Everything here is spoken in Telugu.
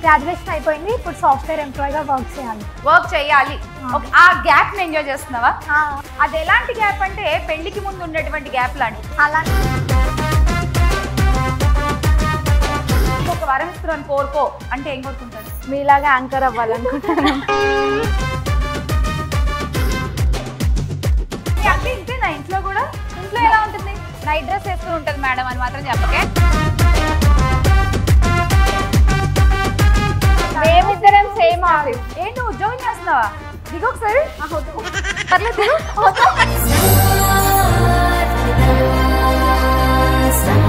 గ్రాడ్యుయేషన్ అయిపోయింది ఇప్పుడు సాఫ్ట్వేర్ ఎంప్లాయీగా వర్క్ చేయాలి వర్క్ చేయాలి ఓకే ఆ గ్యాప్ ని ఎంజాయ్ చేస్తున్నావా ఆ, అది ఎలాంటి గ్యాప్ అంటే పెళ్లికి ముందు ఉండేటువంటి గ్యాప్ లాంటి అలా ఒక వరం ఇస్తున్నాను కోరుకో అంటే ఏం కోరుకుంటాడు మీలాగా యాంకర్ అవ్వాలనుకుంటున్నాను అంటే ఇంతేనా ఇంట్లో కూడా ఇంట్లో ఎలా ఉంటుంది నైట్ డ్రెస్ వేసుకుని ఉంటుంది మేడం అని మాత్రం చెప్పకే మేమిద్దరం సేమ్ ఆఫీస్ ఏంటి ఉద్యోగం చేస్తున్నావా దిగు ఒకసారి పర్లేదు దిగు. Stop.